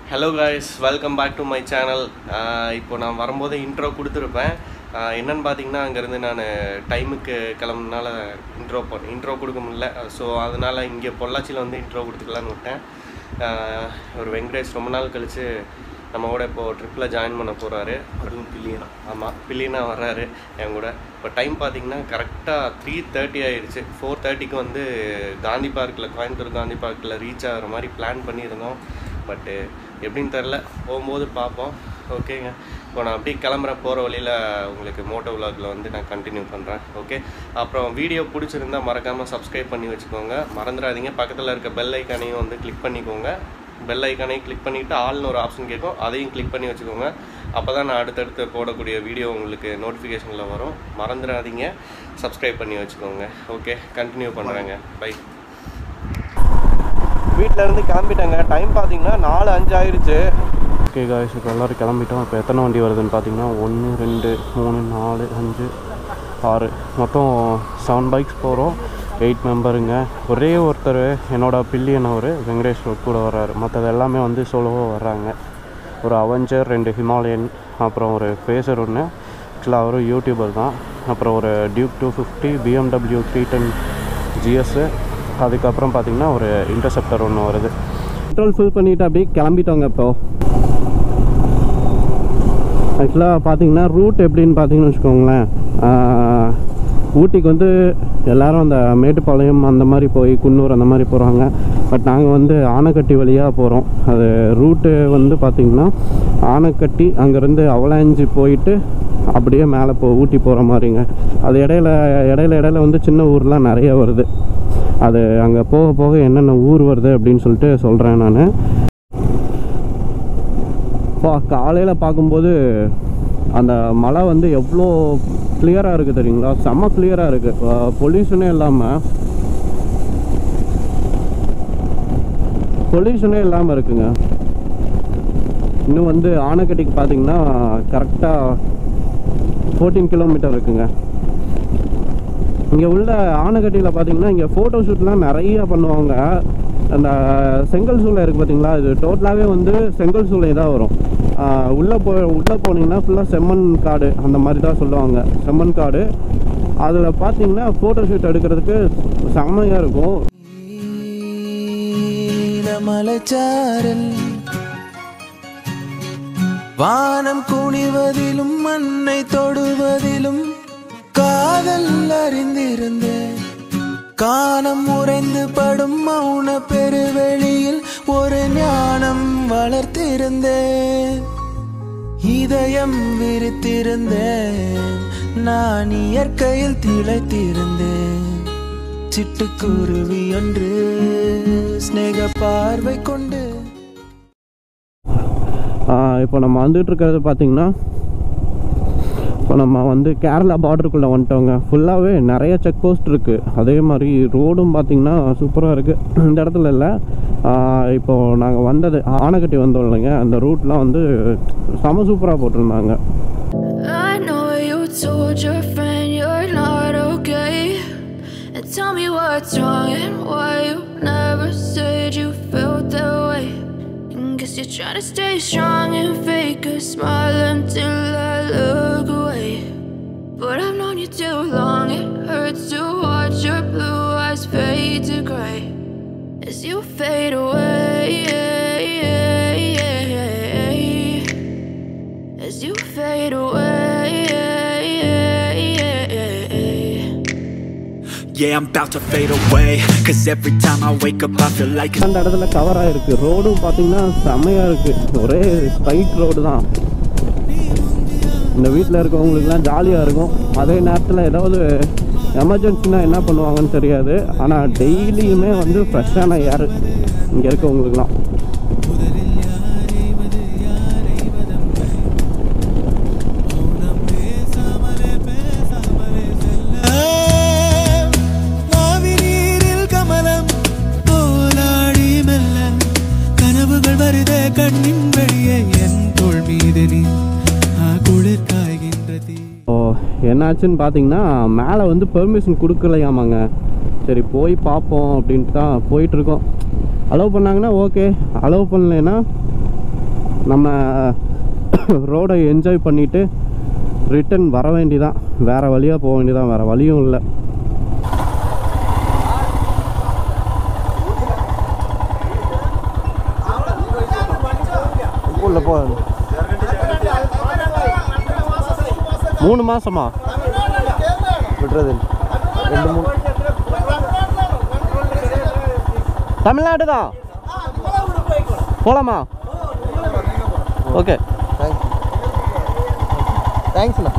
Hello guys welcome back to my channel இப்போ நான் வரும்போது இன்ட்ரோ கொடுத்துருப்பேன் ஆஹ் என்னன்னு பார்த்தீங்கன்னா அங்கேருந்து நான் டைமுக்கு கிளம்புனால இன்ட்ரோ பண்ண இன்ட்ரோ கொடுக்க முடியல ஸோ அதனால் இங்கே பொள்ளாச்சியில் வந்து இன்ட்ரோ கொடுத்துக்கலான்னு விட்டேன் ஆஹ் ஒரு வெங்கடேஷ் ரொம்ப நாள் கழித்து நம்ம கூட இப்போது ட்ரிப்பில் ஜாயின் பண்ண போகிறாரு அதுவும் பில்லியனா ஆமாம் பில்லியனா வர்றாரு என் கூட இப்போ டைம் பார்த்தீங்கன்னா கரெக்டாக த்ரீ தேர்ட்டி ஆயிடுச்சு ஃபோர் தேர்ட்டிக்கு வந்து காந்தி பார்க்கில் கோயம்புத்தூர் காந்தி பார்க்கில் ரீச் ஆகிற மாதிரி பிளான் பண்ணியிருந்தோம் பட்டு எப்படின்னு தெரில போகும்போது பார்ப்போம் ஓகேங்க இப்போ நான் அப்படியே கிளம்புறேன் போகிற வழியில் உங்களுக்கு மோட்டோ விலாகில் வந்து நான் கண்டினியூ பண்ணுறேன் ஓகே அப்புறம் வீடியோ பிடிச்சிருந்தா மறக்காமல் சப்ஸ்கிரைப் பண்ணி வச்சுக்கோங்க மறந்துடாதீங்க பக்கத்தில் இருக்க பெல் ஐக்கானையும் வந்து கிளிக் பண்ணிக்கோங்க பெல் ஐக்கானையும் கிளிக் பண்ணிவிட்டு ஆல்னு ஒரு ஆப்ஷன் கேட்கும் அதையும் கிளிக் பண்ணி வச்சுக்கோங்க அப்போ தான் நான் அடுத்தடுத்து போடக்கூடிய வீடியோ உங்களுக்கு நோட்டிஃபிகேஷனில் வரும் மறந்துடாதீங்க சப்ஸ்கிரைப் பண்ணி வச்சுக்கோங்க ஓகே கண்டினியூ பண்ணுறேங்க பை வீட்டில் இருந்து கிளம்பிட்டாங்க டைம் பார்த்தீங்கன்னா நாலு அஞ்சு ஆயிடுச்சு ஓகே காய்ஸ் இப்போ எல்லோரும் கிளம்பிட்டோம் இப்போ எத்தனை வண்டி வருதுன்னு பார்த்தீங்கன்னா ஒன்று ரெண்டு மூணு நாலு அஞ்சு ஆறு மொத்தம் செவன் பைக்ஸ் போகிறோம் எயிட் மெம்பருங்க ஒரே ஒருத்தர் என்னோட பில்லியன் அவர் வெங்கடேஷ் கூட வர்றாரு மற்றது எல்லாமே வந்து சோலோவாக வர்றாங்க ஒரு அவெஞ்சர் ரெண்டு ஹிமாலயன் அப்புறம் ஒரு ஃபேஸர் ஒன்று ஆக்சுவலாக அவரும் யூடியூபர் தான் அப்புறம் ஒரு Duke two fifty BMW three ten GS அதுக்கப்புறம் பார்த்தீங்கன்னா ஒரு இன்டர்செப்டர் ஒன்று வருது பெட்ரோல் ஃபில் பண்ணிவிட்டு அப்படியே கிளம்பிட்டோங்க இப்போ ஆக்சுவலாக பார்த்தீங்கன்னா ரூட் எப்படின்னு பார்த்தீங்கன்னு வச்சுக்கோங்களேன் ஆஹ், ஊட்டிக்கு வந்து எல்லாரும் அந்த மேட்டுப்பாளையம் அந்த மாதிரி போய் குன்னூர் அந்த மாதிரி போகிறாங்க பட் நாங்கள் வந்து ஆனைக்கட்டி வழியாக போகிறோம் அது ரூட்டு வந்து பார்த்திங்கன்னா ஆனைக்கட்டி அங்கேருந்து அவலாஞ்சி போயிட்டு அப்படியே மேலே போ ஊட்டி போகிற மாதிரிங்க அது இடையில இடையில இடையில வந்து சின்ன ஊர்லாம் நிறைய வருது அது அங்கே போக போக என்னென்ன ஊர் வருது அப்படின்னு சொல்லிட்டு சொல்கிறேன் நான் பா காலையில் பார்க்கும்போது அந்த மலை வந்து எவ்வளோ கிளியராக இருக்குது தெரியுங்களா செம்ம கிளியராக இருக்குது பொல்யூஷனே இல்லாமல் பொல்யூஷனே இல்லாமல் இருக்குங்க இன்னும் வந்து ஆனைக்கட்டிக்கு பார்த்தீங்கன்னா கரெக்டாக ஃபோர்டீன் கிலோமீட்டர் இருக்குங்க இங்கே உள்ள ஆனைக்கட்டியில் பார்த்தீங்கன்னா இங்கே ஃபோட்டோ ஷூட்லாம் நிறைய பண்ணுவாங்க அந்த செங்கல் சூளை இருக்குது பார்த்தீங்களா இது டோட்டலாகவே வந்து செங்கல் சூளை தான் வரும் உள்ளே போ உள்ளே போனீங்கன்னா ஃபுல்லாக செம்மண் காடு அந்த மாதிரி தான் சொல்லுவாங்க செம்மண் காடு அதில் பார்த்தீங்கன்னா ஃபோட்டோ ஷூட் எடுக்கிறதுக்கு செம்மையாக இருக்கும் மலைச்சாரல் வானம் குனிவதிலும் மண்ணை தொடுவதிலும் காதல் அறிந்திருந்தேன் காணம் உறைந்து படும் மௌன பெருவெளியில் ஒரு ஞானம் வளர்த்திருந்தேன் இதயம் விரித்திருந்தேன் நான் இயற்கையில் திளைத்திருந்தேன் சிட்டுக்குருவி ஒன்று ஸ்நேக பார்வை கொண்டு இப்போ நம்ம வந்துட்டு இருக்கிறது பார்த்தீங்கன்னா இப்போ நம்ம வந்து கேரளா பார்டருக்குள்ளே வந்துட்டோங்க ஃபுல்லாகவே நிறைய செக் போஸ்ட் இருக்குது அதே மாதிரி ரோடும் பார்த்தீங்கன்னா சூப்பராக இருக்குது இந்த இடத்துல இல்லை இப்போது நாங்கள் வந்தது ஆனைக்கட்டி வந்தோம் இல்லைங்க அந்த ரூட்லாம் வந்து செம சூப்பராக போட்டிருந்தாங்க I know you told your friend you're not okay. And tell me what's wrong and why you never said you felt that way. And guess you're trying to stay strong and fake a smile until I look away. But I've known you too long, it hurts to watch your blue eyes fade to gray as you fade away. As you fade away. Yeah, I'm about to fade away. Cause every time I wake up, I feel like அந்த இடத்துல cover ஆகிருக்கு ரோடும் பார்த்தீங்கன்னா செம்மையாக இருக்குது ஒரே straight road தான் இந்த வீட்டில் இருக்கவங்களுக்குலாம் ஜாலியாக இருக்கும் அதே நேரத்தில் ஏதாவது எமர்ஜென்சினா என்ன பண்ணுவாங்கன்னு தெரியாது ஆனால் டெய்லியுமே வந்து ஃப்ரெஷ்ஷான ஏர் இங்கே இருக்கவங்களுக்குலாம் ஆவிநீரில் கமலம் போலாடி மெல்ல கனவுகள் வருதே கண்ணின் வழியே என் தோள் மீது நீ ஆ, குளிர் காய்கின்ற தீ ஓ என்னாச்சுன்னு பார்த்தீங்கன்னா மேலே வந்து பெர்மிஷன் கொடுக்கலையாமாங்க சரி போய் பார்ப்போம் அப்படின்ட்டு தான் போயிட்டுருக்கோம் அலோவ் பண்ணாங்கன்னா ஓகே அலோவ் பண்ணலைன்னா நம்ம ரோடை என்ஜாய் பண்ணிவிட்டு ரிட்டன் வர வேண்டியதான் வேறு வழியாக போக வேண்டியதான் வேறு வழியும் இல்லை உள்ள போ மூணு மாசமா விடுறது இல்ல. ரெண்டு மூணு தமிழ்நாடு தான் போலாமா ஓகே தேங்க்ஸ்ண்ணா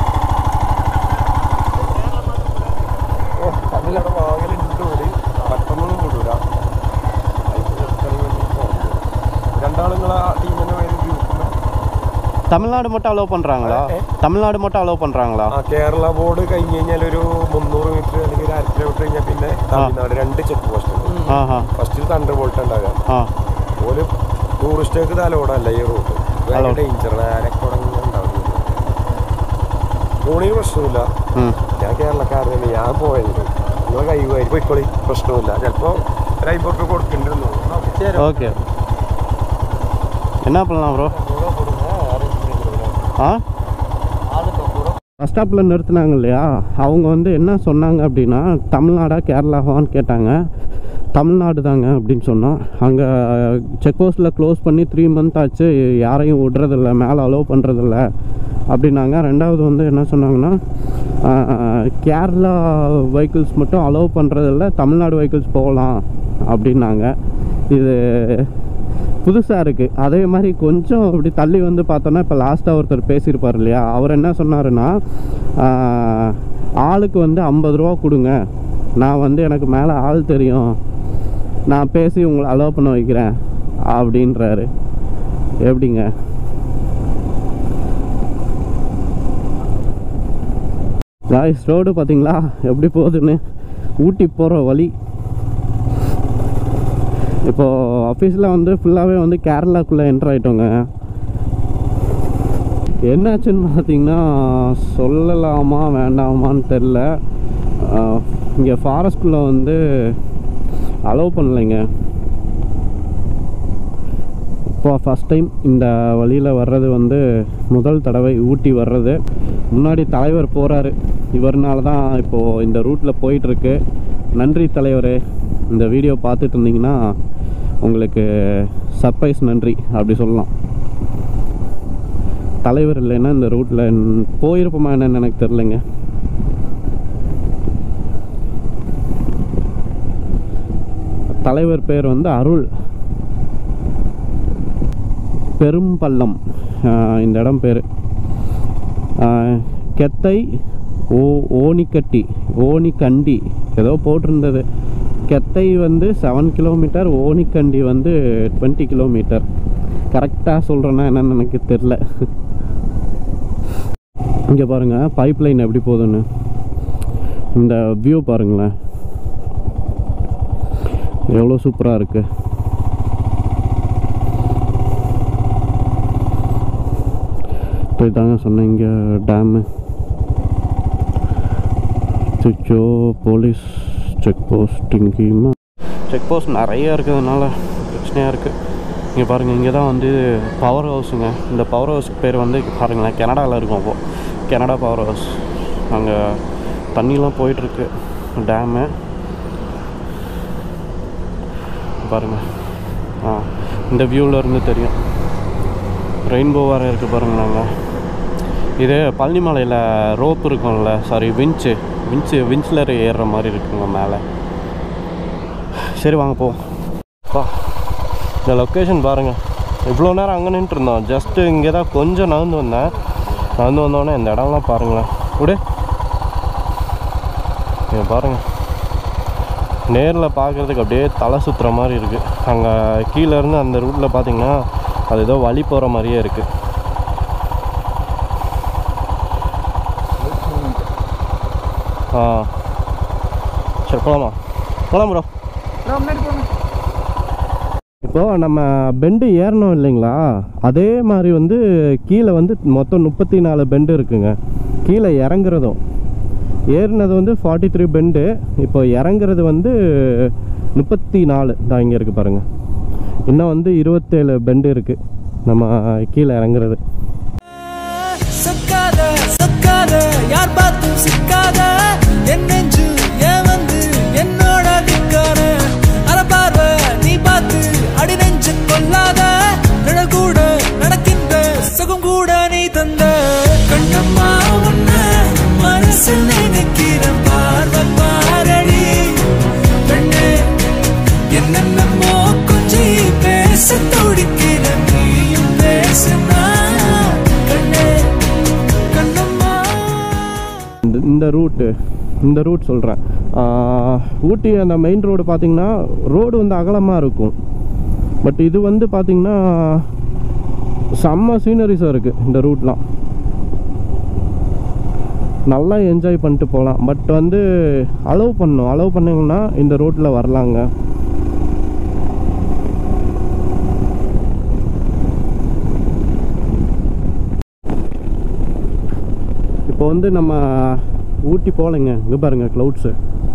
രണ്ടാളുങ്ങളെ ടീമിന് വേണ്ടി ഗ്രൂപ്പിന് தமிழ்நாடு மட்டும் அலோவ் பண்ணுறாங்களா தமிழ்நாடு மட்டுം அலோவ் பண்ணுறாங்களா ആ കേരള ബോർഡ് കഴിഞ്ഞ് കഴിഞ്ഞാൽ ഒരു മുന്നൂറ് മീറ്റർ അല്ലെങ്കിൽ ഒരു അര കിലോമീറ്റർ കഴിഞ്ഞാൽ പിന്നെ തമിഴ്നാട് രണ്ട് ചെക്ക് പോസ്റ്റ് ഉണ്ട് ആഹാ ഫസ്റ്റിൽ തണ്ടർ ബോൾട്ട് ഉണ്ടാകാം ആ ഓല് ടൂറിസ്റ്റേക്ക് തലോടല്ല ഈ റൂട്ട് ഭയങ്കര Allowed. ഡേഞ്ചറാണ് ആരൊക്കെ ഉണ്ടാവും പോണീന് പ്രശ്നമില്ല ഉം. ഞാൻ കേരളക്കാരനാണ് ഞാൻ പോയത് നിങ്ങൾ കൈവായി പോയിക്കോളി പ്രശ്നമില്ല ചിലപ്പോൾ ഒരു അയ്പത് രൂപ കൊടുക്കേണ്ടിരുന്നു ஓகே என்ன பண்ணலாம் ப்ரோ ஆ பஸ் ஸ்டாப்பில் நிறுத்துனாங்க இல்லையா அவங்க வந்து என்ன சொன்னாங்க அப்படின்னா தமிழ்நாடா கேரளாவான்னு கேட்டாங்க தமிழ்நாடு தாங்க அப்படின்னு சொன்னோம் அங்கே செக் போஸ்ட்டில் க்ளோஸ் பண்ணி த்ரீ மந்த் ஆச்சு யாரையும் விட்றதில்ல மேலே அலோவ் பண்ணுறதில்ல அப்படின்னாங்க ரெண்டாவது வந்து என்ன சொன்னாங்கன்னா ஆஹ், கேரளா வெஹிக்கிள்ஸ் மட்டும் அலோவ் பண்ணுறதில்ல தமிழ்நாடு வெஹிக்கிள்ஸ் போகலாம் அப்படின்னாங்க இது புதுசாக இருக்குது அதே மாதிரி கொஞ்சம் இப்படி தள்ளி வந்து பார்த்தோன்னா இப்போ லாஸ்ட்டாக ஒருத்தர் பேசியிருப்பார் இல்லையா அவர் என்ன சொன்னாருன்னா ஆஹ், ஆளுக்கு வந்து ஐம்பது ரூபா கொடுங்க நான் வந்து எனக்கு மேலே ஆள் தெரியும் நான் பேசி உங்களை அலோவ் பண்ண வைக்கிறேன் அப்படின்றாரு எப்படிங்க காய்ஸ் ரோடு பார்த்தீங்களா எப்படி போகுதுன்னு ஊட்டி போகிற வழி இப்போது ஆஃபீஸில் வந்து ஃபுல்லாகவே வந்து கேரளாக்குள்ளே என்ட்ரு ஆகிட்டோங்க என்னாச்சுன்னு பார்த்தீங்கன்னா சொல்லலாமா வேண்டாமான்னு தெரில இங்கே ஃபாரஸ்ட்குள்ளே வந்து அலோவ் பண்ணலைங்க இப்போ ஃபஸ்ட் டைம் இந்த வழியில் வர்றது வந்து முதல் தடவை ஊட்டி வர்றது முன்னாடி தலைவர் போகிறாரு இவர்னால தான் இப்போது இந்த ரூட்டில் போயிட்டுருக்கு நன்றி தலைவரே இந்த வீடியோ பார்த்துட்டு இருந்தீங்கன்னா உங்களுக்கு சர்ப்ரைஸ் நன்றி அப்படி சொல்லலாம் தலைவர் இல்லைன்னா இந்த ரூட்டில் போயிருப்போமா என்னன்னு எனக்கு தெரிலங்க தலைவர் பேர் வந்து அருள் பெரும்பள்ளம் ஆஹ் இந்த இடம் பேர் கெத்தை ஓ ஓனிக்கட்டி ஓனிக்கண்டி ஏதோ போட்டிருந்தது கெத்தை வந்து செவன் கிலோமீட்டர் ஓனிக்கண்டி வந்து டுவெண்ட்டி கிலோமீட்டர் கரெக்டாக சொல்கிறேன்னா என்னன்னு எனக்கு தெரில இங்கே பாருங்கள் பைப் லைன் எப்படி போகுதுன்னு இந்த வியூ பாருங்களேன் எவ்வளோ சூப்பராக இருக்குது போய் தாங்க சொன்னேன் இங்கே டேமு சுச்சோ போலீஸ் செக் போஸ்ட் இங்கேயுமா செக் போஸ்ட் நிறைய இருக்கிறதுனால பிரச்சனையாக இருக்குது இங்கே பாருங்கள் இங்கே தான் வந்து பவர் ஹவுஸுங்க இந்த பவர் ஹவுஸ் பேர் வந்து பாருங்களேன் கனடாவில் இருக்கும் அப்போது கனடா பவர் ஹவுஸ் அங்கே தண்ணிலாம் போயிட்டுருக்கு டேமு பாருங்கள் ஆ இந்த வியூவில் இருந்து தெரியும் ரெயின்போ வேறு இருக்குது பாருங்களாங்க இது பழனிமலையில் ரோப் இருக்கும்ல சாரி வின்ச்சு வின்ச்சு வின்ச்சில் ஏறுற மாதிரி இருக்குங்க மேலே சரி வாங்க போ பா இந்த லொக்கேஷன் பாருங்கள் இவ்வளோ நேரம் அங்கே நின்றுட்டு இருந்தோம் ஜஸ்ட்டு இங்கே தான் கொஞ்சம் நகர்ந்து வந்தேன் நகர்ந்து வந்தோடனே இந்த இடம்லாம் பாருங்களேன் விடு இங்க பாருங்கள் நேரில் பார்க்குறதுக்கு அப்படியே தலை சுற்றுற மாதிரி இருக்குது அங்கே கீழே இருந்து அந்த ரூட்டில் பார்த்தீங்கன்னா அது ஏதோ வழி போகிற மாதிரியே இருக்குது ஆ சரி போகலாமா போகலாம் ப்ரோ இப்போ நம்ம பெண்டு ஏறணும் இல்லைங்களா அதே மாதிரி வந்து கீழே வந்து மொத்தம் முப்பத்தி நாலு பெண்டு இருக்குங்க கீழே இறங்குறதும் ஏறினது வந்து ஃபார்ட்டி த்ரீ பெண்டு இப்போ இறங்குறது வந்து முப்பத்தி நாலு தான் இங்கே இருக்குது பாருங்கள் இன்னும் வந்து இருபத்தேழு பெண்டு இருக்குது நம்ம கீழே இறங்குறது சொக்காத சொக்காத யார் பார்த்தும் சிக்காத என் நெஞ்சு ஏன் வந்து என்னோட நிக்காத அற பார்வை நீ பார்த்து அடி நெஞ்சு கொல்லாத நிழல் கூட நடக்கின்ற சுகம் கூட நீ தந்த கண்ணம்மா உன்ன மனசில் நினைக்கிற பார்வை பாரடி பெண்ணே என்னென்னமோ கொஞ்சி பேச துடிக்கிற நீயும் பேசுனா கண்ணே கண்ணம்மா இந்த இந்த ரூட்டு இந்த ரூட் சொல்கிறேன் ஊட்டி அந்த மெயின் ரோடு பார்த்தீங்கன்னா ரோடு வந்து அகலமாக இருக்கும் பட் இது வந்து பார்த்தீங்கன்னா செம்ம சீனரிஸாக இருக்குது இந்த ரூட்லாம் நல்லா என்ஜாய் பண்ணிட்டு போகலாம் பட் வந்து அலோவ் பண்ணும் அலோவ் பண்ணிங்கன்னா இந்த ரோட்டில் வரலாங்க இப்போ வந்து நம்ம ஊட்டி போகலைங்க இங்கே பாருங்க க்ளவுட்ஸு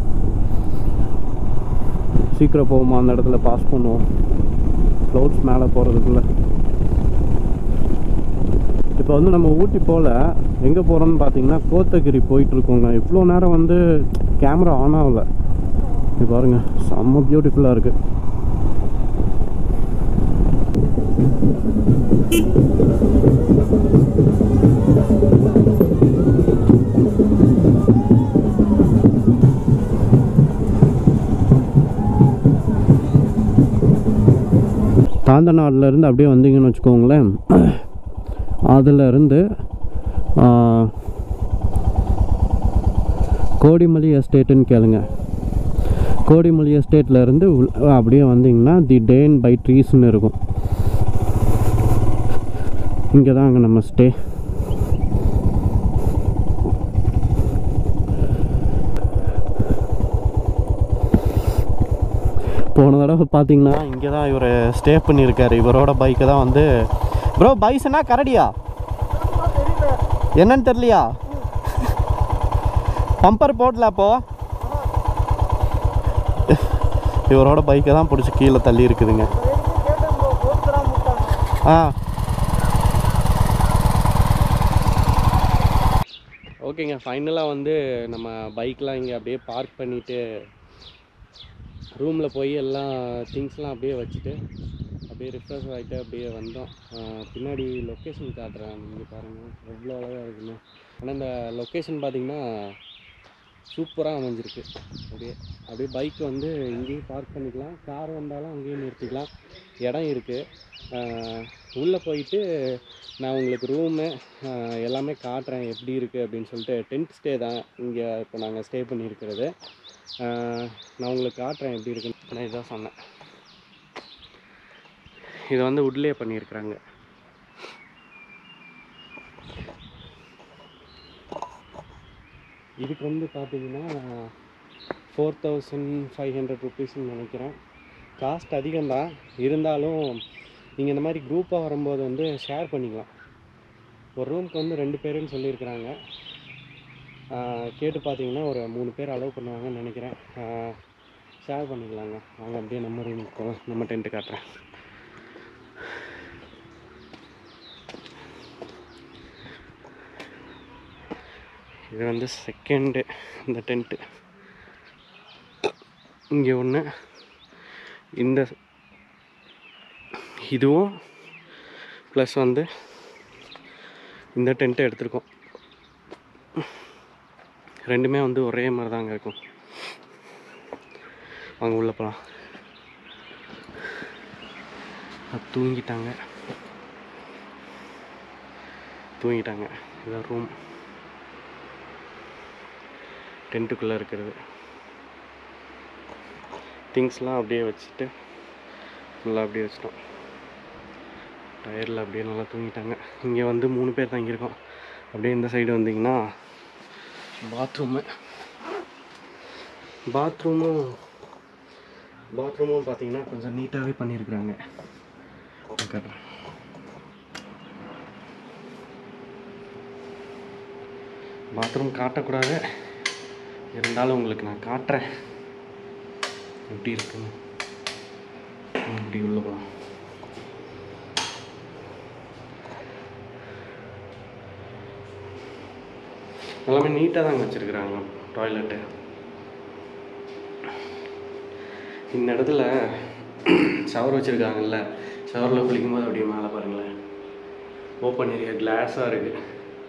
சீக்கிரம் போவோமா அந்த இடத்துல பாஸ் பண்ணுவோம் க்ளவுட்ஸ் மேலே போகிறதுக்குள்ள இப்போ வந்து நம்ம ஊட்டி போகல எங்கே போகிறோம்னு பார்த்தீங்கன்னா கோத்தகிரி போயிட்டுருக்கோங்க இவ்வளோ நேரம் வந்து கேமரா ஆன் ஆகலை இது பாருங்க செம்ம பியூட்டிஃபுல்லாக இருக்குது தாந்தநாடுலேருந்து அப்படியே வந்தீங்கன்னு வச்சுக்கோங்களேன் அதிலிருந்து கோடிமலி எஸ்டேட்டுன்னு கேளுங்க கோடிமலி எஸ்டேட்டில் இருந்து உள்- அப்படியே வந்தீங்கன்னா தி டேன் பை ட்ரீஸ்னு இருக்கும் இங்கே தான் அங்கே நம்ம ஸ்டே போன தடவை பார்த்தீங்கன்னா இங்கே தான் இவர் ஸ்டே பண்ணியிருக்காரு இவரோட பைக்கை தான் வந்து ப்ரோ பைஸ்னா கரடியா என்னன்னு தெரியலையா பம்பர் போடல அப்போ இவரோட பைக்கை தான் பிடிச்சி கீழே தள்ளி இருக்குதுங்க ஆ ஓகேங்க ஃபைனலாக வந்து நம்ம பைக்லாம் இங்கே அப்படியே பார்க் பண்ணிவிட்டு ரூமில் போய் எல்லாம் திங்ஸ்லாம் அப்படியே வச்சுட்டு அப்படியே ரிஃப்ரெஷ் ஆகிட்டு அப்படியே வந்தோம் ஆஹ் பின்னாடி லொக்கேஷன் காட்டுறேன் நீங்கள் பாருங்கள் எவ்வளோ அழகாக இருக்குன்னு ஆனால் இந்த லொக்கேஷன் பார்த்தீங்கன்னா சூப்பராக அமைஞ்சிருக்கு அப்படியே அப்படியே பைக் வந்து இங்கேயும் பார்க் பண்ணிக்கலாம் கார் வந்தாலும் அங்கேயும் நிறுத்திக்கலாம் இடம் இருக்குது உள்ளே போயிட்டு நான் உங்களுக்கு ரூமு எல்லாமே காட்டுறேன் எப்படி இருக்குது அப்படின்னு சொல்லிட்டு டென்ட் ஸ்டே தான் இங்கே இப்போ நாங்கள் ஸ்டே பண்ணியிருக்கிறது ஆஹ் நான் உங்களுக்கு காட்டுறேன் எப்படி இருக்குன்னு நான் இதான் சொன்னேன் இது வந்து உட்லேயே பண்ணியிருக்கிறாங்க இதுக்கு வந்து பார்த்தீங்கன்னா ஃபோர் தௌசண்ட் ஃபைவ் ஹண்ட்ரட் ருபீஸ்ன்னு நினைக்கிறேன் காஸ்ட் அதிகம்தான் இருந்தாலும் நீங்கள் இந்த மாதிரி குரூப்பாக வரும்போது வந்து ஷேர் பண்ணிக்கலாம் ஒரு ரூமுக்கு வந்து ரெண்டு பேருன்னு சொல்லியிருக்கிறாங்க ஆஹ் கேட்டு பார்த்தீங்கன்னா ஒரு மூணு பேர் அலோவ் பண்ணுவாங்கன்னு நினைக்கிறேன் ஷேர் பண்ணிக்கலாங்க வாங்க அப்படியே நம்ம ரூமுக்கு போகலாம் நம்ம டென்ட்டு காட்டுறேன் இது வந்து செகண்டு இந்த டென்ட்டு இங்கே ஒன்று இந்த இதுவும் ப்ளஸ் வந்து இந்த டென்ட்டை எடுத்திருக்கோம் ரெண்டுமே வந்து ஒரே மாதிரி தாங்க இருக்கும் வாங்க உள்ள போகலாம் தூங்கிட்டாங்க தூங்கிட்டாங்க இதான் ரூம் டென்ட்டுக்குள்ளே இருக்கிறது திங்ஸ்லாம் அப்படியே வச்சுட்டு ஃபுல்லாக அப்படியே வச்சிட்டோம் டயரில் அப்படியே நல்லா தூங்கிட்டாங்க இங்கே வந்து மூணு பேர் தங்கியிருக்கோம் அப்படியே இந்த சைடு வந்தீங்கன்னா பாத்ரூமு பாத்ரூமும் பாத்ரூமும் பார்த்தீங்கன்னா கொஞ்சம் நீட்டாகவே பண்ணியிருக்கிறாங்க காட்டுறேன் பாத்ரூம் காட்டக்கூடாது இருந்தாலும் உங்களுக்கு நான் காட்டுறேன் எப்படி இருக்குன்னு இப்படி உள்ள போகலாம் எல்லாமே நீட்டாக தாங்க வச்சுருக்குறாங்க டாய்லெட்டு இந்த இடத்துல ஷவர் வச்சுருக்காங்கல்ல ஷவரில் குளிக்கும்போது அப்படியே மேலே பாருங்களேன் ஓப்பன் ஏரியா கிளாஸாக இருக்குது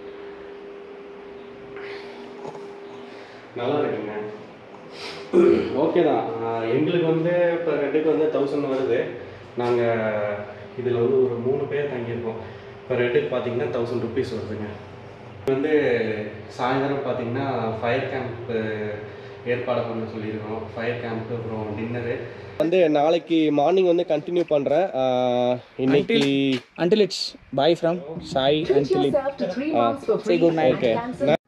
நல்லா இருக்குங்க ஓகே தான் ஆஹ் எங்களுக்கு வந்து இப்போ ரெண்டுக்கு வந்து தௌசண்ட் வருது நாங்கள் இதில் வந்து ஒரு மூணு பேர் தங்கியிருக்கோம் இப்போ ரெண்டுக்கு பார்த்தீங்கன்னா தௌசண்ட் ருபீஸ் வருதுங்க இது வந்து சாயந்தரம் பார்த்தீங்கன்னா ஃபயர் கேம்ப் ஏற்பாடு பண்ண சொல்லியிருக்கோம் ஃபயர் கேம்ப் அப்புறம் டின்னரு வந்து நாளைக்கு மார்னிங் வந்து கண்டினியூ பண்ணுறேன் இன்னைக்கு Until it's bye from Sai until it. Uh, say good night. Okay